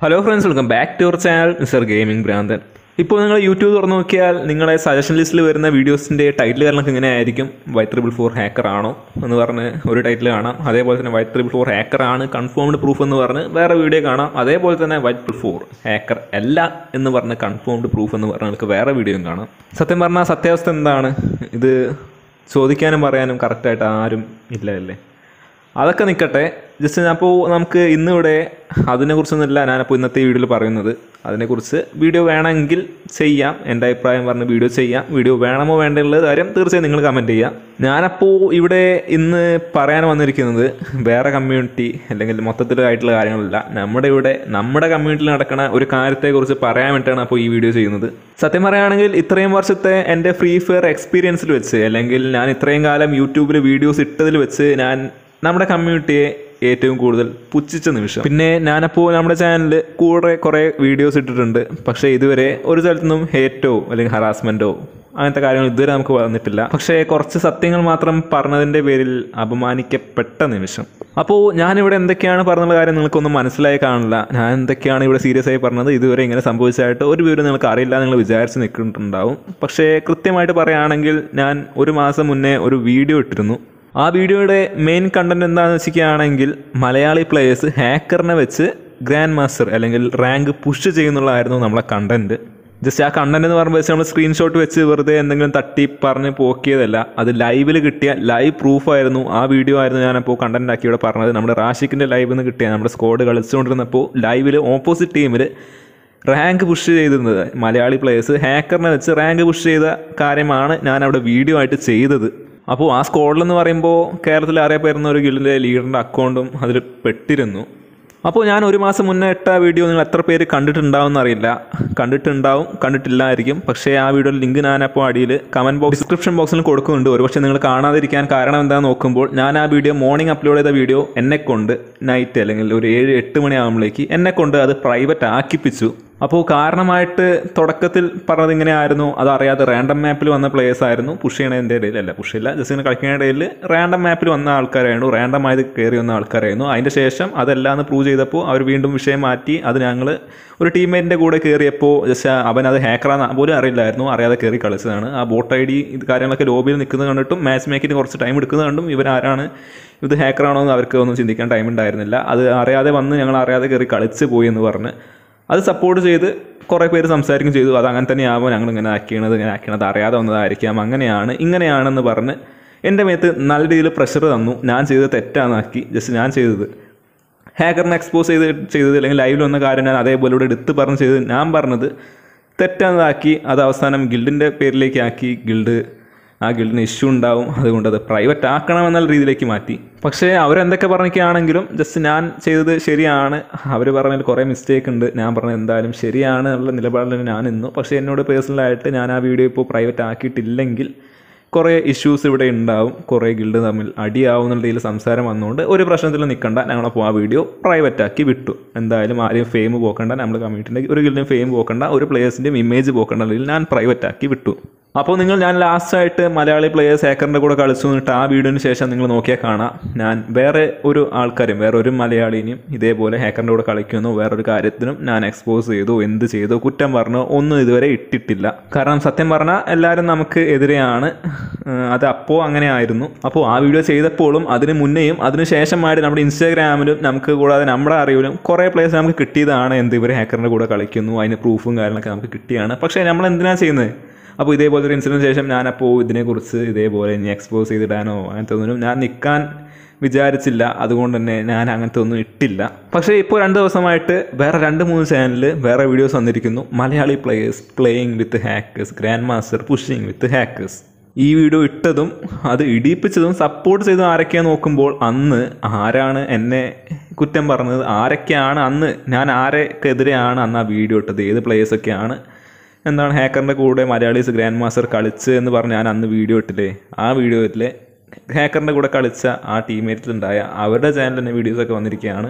hello friends welcome back to our channel mister gaming ഭ്രാന്തൻ ഇപ്പോൾ നിങ്ങൾ യൂട്യൂബ് തുറന്നു നോക്കിയാൽ നിങ്ങളെ സജഷൻ ലിസ്റ്റിൽ വരുന്ന വീഡിയോസിൻ്റെ ടൈറ്റിൽ കാരണമൊക്കെ ഇങ്ങനെ ആയിരിക്കും വൈറ്റ് ട്രിപ്പിൾ ഫോർ ഹാക്കർ ആണോ എന്ന് പറഞ്ഞ് ഒരു ടൈറ്റിൽ കാണാം അതേപോലെ തന്നെ വൈറ്റ് ട്രിപ്പിൾ ഫോർ ഹാക്കർ ആണ് കൺഫേംഡ് പ്രൂഫ് എന്ന് പറഞ്ഞ് വേറെ വീഡിയോ കാണാം അതേപോലെ തന്നെ വൈറ്റ് ട്രിപ്പിൾ ഫോർ ഹാക്കർ അല്ല എന്ന് പറഞ്ഞ് കൺഫേംഡ് പ്രൂഫ് എന്ന് പറഞ്ഞ് നിങ്ങൾക്ക് വേറെ വീഡിയോയും കാണാം സത്യം പറഞ്ഞാൽ സത്യാവസ്ഥ എന്താണ് ഇത് ചോദിക്കാനും പറയാനും കറക്റ്റായിട്ട് ആരും ഇല്ല അല്ലേ അതൊക്കെ നിൽക്കട്ടെ ജസ്റ്റ് അപ്പോൾ നമുക്ക് ഇന്നിവിടെ അതിനെക്കുറിച്ചൊന്നുമില്ല ഞാനപ്പോൾ ഇന്നത്തെ വീഡിയോയിൽ പറയുന്നത് അതിനെക്കുറിച്ച് വീഡിയോ വേണമെങ്കിൽ ചെയ്യാം എൻ്റെ അഭിപ്രായം പറഞ്ഞ് വീഡിയോ ചെയ്യാം വീഡിയോ വേണമോ വേണ്ടുള്ള കാര്യം തീർച്ചയായും നിങ്ങൾ കമൻറ്റ് ചെയ്യാം ഞാനപ്പോൾ ഇവിടെ ഇന്ന് പറയാൻ വന്നിരിക്കുന്നത് വേറെ കമ്മ്യൂണിറ്റി അല്ലെങ്കിൽ മൊത്തത്തിലായിട്ടുള്ള കാര്യങ്ങളല്ല നമ്മുടെ ഇവിടെ നമ്മുടെ കമ്മ്യൂണിറ്റിയിൽ നടക്കുന്ന ഒരു കാര്യത്തെക്കുറിച്ച് പറയാൻ വേണ്ടിയിട്ടാണ് അപ്പോൾ ഈ വീഡിയോ ചെയ്യുന്നത് സത്യം പറയുകയാണെങ്കിൽ ഇത്രയും വർഷത്തെ എൻ്റെ ഫ്രീ ഫയർ എക്സ്പീരിയൻസിൽ വെച്ച് അല്ലെങ്കിൽ ഞാൻ ഇത്രയും കാലം യൂട്യൂബിൽ വീഡിയോസ് ഇട്ടതിൽ വെച്ച് ഞാൻ നമ്മുടെ കമ്മ്യൂണിറ്റിയെ ഏറ്റവും കൂടുതൽ പുച്ഛിച്ച നിമിഷം പിന്നെ ഞാനപ്പോൾ നമ്മുടെ ചാനലിൽ കൂടെ കുറേ വീഡിയോസ് ഇട്ടിട്ടുണ്ട് പക്ഷേ ഇതുവരെ ഒരു സ്ഥലത്തു നിന്നും ഹേറ്റോ അല്ലെങ്കിൽ ഹറാസ്മെൻറ്റോ അങ്ങനത്തെ കാര്യങ്ങൾ ഇതുവരെ നമുക്ക് വന്നിട്ടില്ല പക്ഷേ കുറച്ച് സത്യങ്ങൾ മാത്രം പറഞ്ഞതിൻ്റെ പേരിൽ അപമാനിക്കപ്പെട്ട നിമിഷം അപ്പോൾ ഞാനിവിടെ എന്തൊക്കെയാണ് പറഞ്ഞുള്ള കാര്യം നിങ്ങൾക്കൊന്നും മനസ്സിലായി കാണില്ല ഞാൻ എന്തൊക്കെയാണ് ഇവിടെ സീരിയസ് ആയി പറഞ്ഞത് ഇതുവരെ ഇങ്ങനെ സംഭവിച്ചതായിട്ട് ഒരു വിവരം നിങ്ങൾക്ക് അറിയില്ല നിങ്ങൾ വിചാരിച്ച് നിൽക്കുന്നുണ്ടാവും പക്ഷേ കൃത്യമായിട്ട് പറയുകയാണെങ്കിൽ ഞാൻ ഒരു മാസം മുന്നേ ഒരു വീഡിയോ ഇട്ടിരുന്നു ആ വീഡിയോയുടെ മെയിൻ കണ്ടന്റ് എന്താണെന്ന് വെച്ചിരിക്കുകയാണെങ്കിൽ മലയാളി പ്ലേയേഴ്സ് ഹാക്കറിനെ വെച്ച് ഗ്രാൻഡ് മാസ്റ്റർ അല്ലെങ്കിൽ റാങ്ക് പുഷ് ചെയ്യുന്നുള്ളതായിരുന്നു നമ്മളെ കണ്ടന്റ് ജസ്റ്റ് ആ കണ്ടന്റ് എന്ന് പറയുമ്പോൾ നമ്മൾ സ്ക്രീൻഷോട്ട് വെച്ച് വെറുതെ എന്തെങ്കിലും തട്ടി പറഞ്ഞ് പോക്കിയതല്ല അത് ലൈവിൽ കിട്ടിയ ലൈവ് പ്രൂഫായിരുന്നു ആ വീഡിയോ ആയിരുന്നു ഞാനപ്പോൾ കണ്ടന്റ് ആക്കി ഇവിടെ പറഞ്ഞത് നമ്മുടെ റാഷിക്കിൻ്റെ ലൈവിൽ നിന്ന് കിട്ടിയ നമ്മുടെ സ്ക്വാഡ് കളിച്ചുകൊണ്ടിരുന്നപ്പോൾ ലൈവിൽ ഓപ്പോസിറ്റ് ടീമിൽ റാങ്ക് പുഷ് ചെയ്തിരുന്നത് മലയാളി പ്ലേയേഴ്സ് ഹാക്കറിനെ വെച്ച് റാങ്ക് പുഷ് ചെയ്ത കാര്യമാണ് ഞാൻ അവിടെ വീഡിയോ ആയിട്ട് ചെയ്തത് അപ്പോൾ ആ സ്ക്വാഡിൽ എന്ന് പറയുമ്പോൾ കേരളത്തിൽ അറിയപ്പെടുന്ന ഒരു ഗിൽഡിൻ്റെ ലീഡറിൻ്റെ അക്കൗണ്ടും അതിൽ പെട്ടിരുന്നു അപ്പോൾ ഞാൻ ഒരു മാസം മുന്നേ ഇട്ട വീഡിയോ നിങ്ങൾ എത്ര പേര് കണ്ടിട്ടുണ്ടാവും എന്നറിയില്ല കണ്ടിട്ടുണ്ടാവും കണ്ടിട്ടില്ലായിരിക്കും പക്ഷേ ആ വീഡിയോയുടെ ലിങ്ക് ഞാനപ്പോൾ അടിയിൽ കമൻറ്റ് ബോക്സ് ഡിസ്ക്രിപ്ഷൻ ബോക്സിൽ കൊടുക്കുന്നുണ്ട് ഒരുപക്ഷെ നിങ്ങൾ കാണാതിരിക്കാൻ കാരണം എന്താണെന്ന് നോക്കുമ്പോൾ ഞാൻ ആ വീഡിയോ മോർണിംഗ് അപ്ലോഡ് ചെയ്ത വീഡിയോ എന്നെ കൊണ്ട് നൈറ്റ് അല്ലെങ്കിൽ ഒരു ഏഴ് എട്ട് മണിയാകുമ്പോഴേക്ക് എന്നെ കൊണ്ട് അത് പ്രൈവറ്റ് ആക്കിപ്പിച്ചു അപ്പോൾ കാരണമായിട്ട് തുടക്കത്തിൽ പറഞ്ഞത് ഇങ്ങനെയായിരുന്നു അത് അറിയാതെ റാൻഡം മാപ്പിൽ വന്ന പ്ലേയേഴ്സ് ആയിരുന്നു പുഷ് ചെയ്യണതിൻ്റെ ഇടയിൽ അല്ല പുഷ് ഇല്ല ജസ്റ്റ് ഇങ്ങനെ കളിക്കുന്ന ഇടയിൽ റാൻഡം മാപ്പിൽ വന്ന ആൾക്കാരായിരുന്നു റാൻഡം ആയത് കയറി വന്ന ആൾക്കാരായിരുന്നു അതിൻ്റെ ശേഷം അതെല്ലാം എന്ന് പ്രൂവ് ചെയ്തപ്പോൾ അവർ വീണ്ടും വിഷയം മാറ്റി അത് ഞങ്ങൾ ഒരു ടീമേറ്റിൻ്റെ കൂടെ കയറിയപ്പോൾ ജസ്റ്റ് അവൻ അത് ഹാക്കറാന്ന് പോലും അറിയില്ലായിരുന്നു അറിയാതെ കയറി കളിച്ചതാണ് ആ ബോട്ട് ഐ ഡി ഇത് കാര്യങ്ങളൊക്കെ ലോബിയിൽ നിൽക്കുന്നത് കണ്ടിട്ടും മാച്ച് മേക്കിന് കുറച്ച് ടൈം എടുക്കുന്നത് കണ്ടും ഇവരാരാണ് ഇത് ഹാക്കറാണോ എന്ന് അവർക്ക് ഒന്നും ചിന്തിക്കാൻ ടൈം ഉണ്ടായിരുന്നില്ല അത് അറിയാതെ വന്ന് ഞങ്ങൾ അറിയാതെ കയറി കളിച്ച് പോയി എന്ന് പറഞ്ഞ് അത് സപ്പോർട്ട് ചെയ്ത് കുറേ പേര് സംസാരിക്കും ചെയ്തു അത് അങ്ങനെ തന്നെയാവും ഞങ്ങൾ ഇങ്ങനെ ആക്കിയണത് ഇങ്ങനെ ആക്കിയണത് അറിയാതെ വന്നതായിരിക്കാം അങ്ങനെയാണ് ഇങ്ങനെയാണെന്ന് പറഞ്ഞ് എൻ്റെ മേത്ത് നല്ല രീതിയിൽ പ്രഷർ തന്നു ഞാൻ ചെയ്തത് തെറ്റാന്നാക്കി ജസ്റ്റ് ഞാൻ ചെയ്തത് ഹാക്കറിനെ എക്സ്പോസ് ചെയ്ത് ചെയ്തത് അല്ലെങ്കിൽ ലൈവിൽ വന്ന കാര്യം ഞാൻ അതേപോലെ ഇവിടെ എടുത്ത് പറഞ്ഞ് ചെയ്തത് ഞാൻ പറഞ്ഞത് തെറ്റാന്നതാക്കി അത് അവസാനം ഗിൽഡിൻ്റെ പേരിലേക്ക് ആക്കി ഗിൽഡ് ആ ഗിൽഡിന് ഇഷ്യൂ ഉണ്ടാവും അതുകൊണ്ട് അത് പ്രൈവറ്റ് ആക്കണം എന്നുള്ള രീതിയിലേക്ക് മാറ്റി പക്ഷേ അവരെന്തൊക്കെ പറഞ്ഞൊക്കെയാണെങ്കിലും ജസ്റ്റ് ഞാൻ ചെയ്തത് ശരിയാണ് അവർ പറഞ്ഞതിൽ കുറേ മിസ്റ്റേക്ക് ഉണ്ട് ഞാൻ പറഞ്ഞത് എന്തായാലും ശരിയാണ് എന്നുള്ള നിലപാടിൽ ഞാൻ നിന്നു പക്ഷേ എന്നോട് പേഴ്സണലായിട്ട് ഞാൻ ആ വീഡിയോ ഇപ്പോൾ പ്രൈവറ്റ് ആക്കിയിട്ടില്ലെങ്കിൽ കുറേ ഇഷ്യൂസ് ഇവിടെ ഉണ്ടാവും കുറേ ഗിൽഡ് തമ്മിൽ അടിയാവും എന്നുള്ള രീതിയിൽ സംസാരം വന്നുകൊണ്ട് ഒരു പ്രശ്നത്തിൽ നിൽക്കണ്ട ഞങ്ങളപ്പോൾ ആ വീഡിയോ പ്രൈവറ്റ് ആക്കി വിട്ടു എന്തായാലും ആരെയും ഫെയിം പോക്കണ്ട നമ്മൾ കമ്മ്യൂണിറ്റിൻ്റെ ഒരു ഗിൽഡിനും ഫെയിം പോക്കണ്ട ഒരു പ്ലേയേഴ്സിൻ്റെയും ഇമേജ് പോക്കണ്ട രീതിയിൽ ഞാൻ പ്രൈവറ്റ് ആക്കി വിട്ടു അപ്പോൾ നിങ്ങൾ ഞാൻ ലാസ്റ്റായിട്ട് മലയാളി പ്ലേയേഴ്സ് ഹാക്കറിൻ്റെ കൂടെ കളിച്ചു എന്നിട്ട് ആ വീഡിയോന് ശേഷം നിങ്ങൾ നോക്കിയാൽ കാണാം ഞാൻ വേറെ ഒരു ആൾക്കാരും വേറെ ഒരു മലയാളീനെയും ഇതേപോലെ ഹാക്കറിൻ്റെ കൂടെ കളിക്കുന്നു വേറൊരു കാര്യത്തിനും ഞാൻ എക്സ്പോസ് ചെയ്തു എന്ത് ചെയ്തു കുറ്റം പറഞ്ഞു ഒന്നും ഇതുവരെ ഇട്ടിട്ടില്ല കാരണം സത്യം പറഞ്ഞാൽ എല്ലാവരും നമുക്ക് എതിരെയാണ് ഏഹ് അത് അപ്പോൾ അങ്ങനെ ആയിരുന്നു അപ്പോൾ ആ വീഡിയോ ചെയ്തപ്പോഴും അതിന് മുന്നേയും അതിന് ശേഷമായിട്ട് നമ്മുടെ ഇൻസ്റ്റാഗ്രാമിലും നമുക്ക് കൂടാതെ നമ്മുടെ അറിവിലും കുറേ പ്ലേയേഴ്സ് നമുക്ക് കിട്ടിയതാണ് എന്ത് ഇവർ ഹാക്കറിൻ്റെ കൂടെ കളിക്കുന്നു അതിന് പ്രൂഫും കാര്യങ്ങളൊക്കെ നമുക്ക് കിട്ടിയാണ് പക്ഷേ നമ്മൾ എന്തിനാണ് ചെയ്യുന്നത് അപ്പോൾ ഇതേപോലത്തെ ഒരു ഇൻസിഡൻറ്റ് ശേഷം ഞാനപ്പോൾ ഇതിനെക്കുറിച്ച് ഇതേപോലെ ഇനി എക്സ്പോസ് ചെയ്തിടാനോ അങ്ങനത്തെ ഒന്നിനും ഞാൻ നിൽക്കാൻ വിചാരിച്ചില്ല അതുകൊണ്ട് തന്നെ ഞാൻ അങ്ങനത്തെ ഒന്നും ഇട്ടില്ല പക്ഷേ ഇപ്പോൾ രണ്ട് ദിവസമായിട്ട് വേറെ രണ്ട് മൂന്ന് ചാനലിൽ വേറെ വീഡിയോസ് വന്നിരിക്കുന്നു Malayali players playing with hackers grand master pushing with hackers ഈ വീഡിയോ ഇട്ടതും അത് ഇടിയിപ്പിച്ചതും സപ്പോർട്ട് ചെയ്തതും ആരൊക്കെയാണ് നോക്കുമ്പോൾ അന്ന് ആരാണ് എന്നെ കുറ്റം പറഞ്ഞത് ആരൊക്കെയാണ് അന്ന് ഞാൻ ആരൊക്കെതിരെയാണ് അന്ന് ആ വീഡിയോ ഇട്ടത് ഏത് പ്ലേയേഴ്സൊക്കെയാണ് എന്താണ് ഹാക്കറിൻ്റെ കൂടെ മലയാളീസ് ഗ്രാൻഡ് മാസ്റ്റർ കളിച്ച് എന്ന് പറഞ്ഞ് ഞാൻ അന്ന് വീഡിയോ ഇട്ടില്ലേ ആ വീഡിയോയിൽ ഹാക്കറിൻ്റെ കൂടെ കളിച്ച ആ ടീമേറ്റിലുണ്ടായ അവരുടെ ചാനലിൽ തന്നെ വീഡിയോസൊക്കെ വന്നിരിക്കുകയാണ്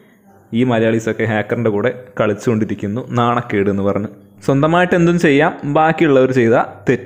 ഈ മലയാളീസൊക്കെ ഹാക്കറിൻ്റെ കൂടെ കളിച്ചുകൊണ്ടിരിക്കുന്നു നാണക്കേട് എന്ന് പറഞ്ഞ് സ്വന്തമായിട്ട് എന്തും ചെയ്യാം ബാക്കിയുള്ളവർ ചെയ്ത തെറ്റ്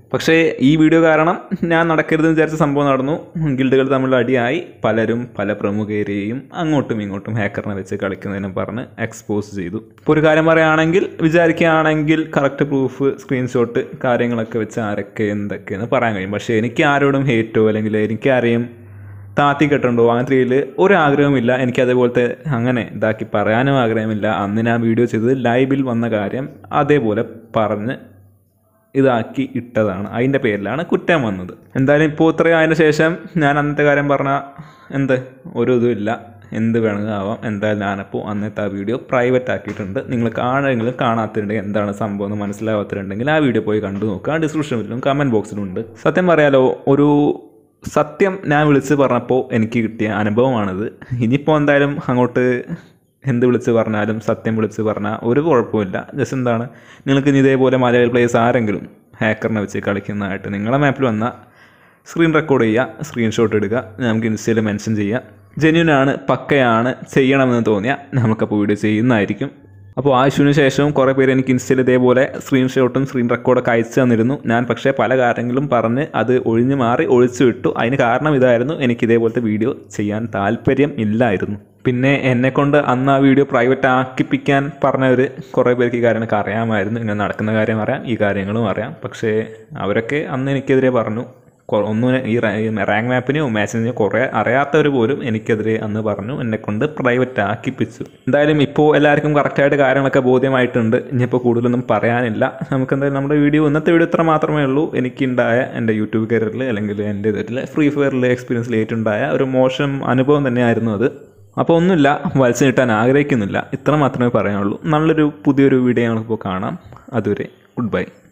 പക്ഷേ ഈ വീഡിയോ കാരണം ഞാൻ നടക്കരുതെന്ന് വിചാരിച്ച സംഭവം നടന്നു ഗിൽഡുകൾ തമ്മിൽ അടിയായി പലരും പല പ്രമുഖരെയും അങ്ങോട്ടും ഇങ്ങോട്ടും ഹാക്കറിനെ വെച്ച് കളിക്കുന്നതിനും പറഞ്ഞ് എക്സ്പോസ് ചെയ്തു ഇപ്പോൾ ഒരു കാര്യം പറയുകയാണെങ്കിൽ വിചാരിക്കുകയാണെങ്കിൽ കറക്റ്റ് പ്രൂഫ് സ്ക്രീൻഷോട്ട് കാര്യങ്ങളൊക്കെ വെച്ച് ആരൊക്കെ എന്തൊക്കെയെന്ന് പറയാൻ കഴിയും പക്ഷേ എനിക്ക് ആരോടും ഹേറ്റോ അല്ലെങ്കിൽ എനിക്ക് ആരെയും താത്തി കെട്ടുണ്ടോ അങ്ങനത്തെ രീതിയിൽ ഒരു ആഗ്രഹമില്ല എനിക്ക് അതേപോലത്തെ അങ്ങനെ ഇതാക്കി പറയാനും ആഗ്രഹമില്ല അന്ന് ഞാൻ വീഡിയോ ചെയ്തത് ലൈവിൽ വന്ന കാര്യം അതേപോലെ പറഞ്ഞ് ഇതാക്കി ഇട്ടതാണ് അതിൻ്റെ പേരിലാണ് കുറ്റം വന്നത് എന്തായാലും ഇപ്പോൾ ഇത്രയും അതിന് ശേഷം ഞാൻ അന്നത്തെ കാര്യം പറഞ്ഞ എന്ത് ഒരു ഇതും ഇല്ല എന്ത് വേണമെങ്കിലും ആവാം എന്തായാലും ഞാനപ്പോൾ അന്നത്തെ ആ വീഡിയോ പ്രൈവറ്റ് ആക്കിയിട്ടുണ്ട് നിങ്ങൾ കാണുമെങ്കിലും കാണാത്തിട്ടുണ്ടെങ്കിൽ എന്താണ് സംഭവം എന്ന് മനസ്സിലാവാത്തിട്ടുണ്ടെങ്കിൽ ആ വീഡിയോ പോയി കണ്ടു നോക്കുക ഡിസ്ക്രിപ്ഷനിലും കമൻറ്റ് ബോക്സിലും ഉണ്ട് സത്യം പറയാലോ ഒരു സത്യം ഞാൻ വിളിച്ച് പറഞ്ഞപ്പോൾ എനിക്ക് കിട്ടിയ അനുഭവമാണിത് ഇനിയിപ്പോൾ എന്തായാലും അങ്ങോട്ട് എന്ത് വിളിച്ച് പറഞ്ഞാലും സത്യം വിളിച്ച് പറഞ്ഞാൽ ഒരു കുഴപ്പമില്ല ജസ്റ്റ് എന്താണ് നിങ്ങൾക്ക് ഇനി ഇതേപോലെ മലയാളി പ്ലേയേഴ്സ് ആരെങ്കിലും ഹാക്കറിനെ വെച്ച് കളിക്കുന്നതായിട്ട് നിങ്ങളെ മാപ്പിൽ വന്നാൽ സ്ക്രീൻ റെക്കോർഡ് ചെയ്യുക സ്ക്രീൻഷോട്ട് എടുക്കുക നമുക്ക് ഇൻസ്റ്റയിൽ മെൻഷൻ ചെയ്യുക ജെന്യൂൻ ആണ് പക്കയാണ് ചെയ്യണമെന്ന് തോന്നിയാൽ നമുക്കപ്പോൾ വീഡിയോ ചെയ്യുന്നതായിരിക്കും അപ്പോൾ ആ ഇഷ്യൂവിന് ശേഷം കുറേ പേര് എനിക്ക് ഇൻസ്റ്റയിൽ ഇതേപോലെ സ്ക്രീൻഷോട്ടും സ്ക്രീൻ റെക്കോർഡൊക്കെ അയച്ചു തന്നിരുന്നു ഞാൻ പക്ഷേ പല കാര്യങ്ങളും പറഞ്ഞ് അത് ഒഴിഞ്ഞു മാറി ഒഴിച്ചു വിട്ടു അതിന് കാരണം ഇതായിരുന്നു എനിക്ക് ഇതേപോലത്തെ വീഡിയോ ചെയ്യാൻ താല്പര്യം ഇല്ലായിരുന്നു പിന്നെ എന്നെ കൊണ്ട് അന്ന് ആ വീഡിയോ പ്രൈവറ്റ് ആക്കിപ്പിക്കാൻ പറഞ്ഞവർ കുറേ പേർക്ക് ഈ കാര്യങ്ങളൊക്കെ അറിയാമായിരുന്നു ഇങ്ങനെ നടക്കുന്ന കാര്യം അറിയാം ഈ കാര്യങ്ങളും അറിയാം പക്ഷേ അവരൊക്കെ അന്ന് എനിക്കെതിരെ പറഞ്ഞു കൊ- ഒന്നും ഈ റാ- ഈ റാങ്ക് മാപ്പിനെയോ മാച്ചിനെയോ കുറേ അറിയാത്തവർ പോലും എനിക്കെതിരെ അന്ന് പറഞ്ഞു എന്നെ കൊണ്ട് പ്രൈവറ്റ് ആക്കിപ്പിച്ചു എന്തായാലും ഇപ്പോൾ എല്ലാവർക്കും കറക്റ്റായിട്ട് കാര്യങ്ങളൊക്കെ ബോധ്യമായിട്ടുണ്ട് ഇനിയിപ്പോൾ കൂടുതലൊന്നും പറയാനില്ല നമുക്ക് എന്തായാലും നമ്മുടെ വീഡിയോ ഇന്നത്തെ വീഡിയോ ഇത്ര മാത്രമേ ഉള്ളൂ എനിക്കുണ്ടായ എൻ്റെ യൂട്യൂബ് കരിയറിൽ അല്ലെങ്കിൽ എൻ്റെ ഇതിൽ ഫ്രീ ഫയറിലെ എക്സ്പീരിയൻസിൽ ഏറ്റുണ്ടായ ഒരു മോശം അനുഭവം തന്നെയായിരുന്നു അത് അപ്പോൾ ഒന്നുമില്ല വലിച്ചു നീട്ടാൻ ആഗ്രഹിക്കുന്നില്ല ഇത്ര മാത്രമേ പറയാനുള്ളൂ നല്ലൊരു പുതിയൊരു വീഡിയോ ഞങ്ങളിപ്പോൾ കാണാം അതുവരെ ഗുഡ് ബൈ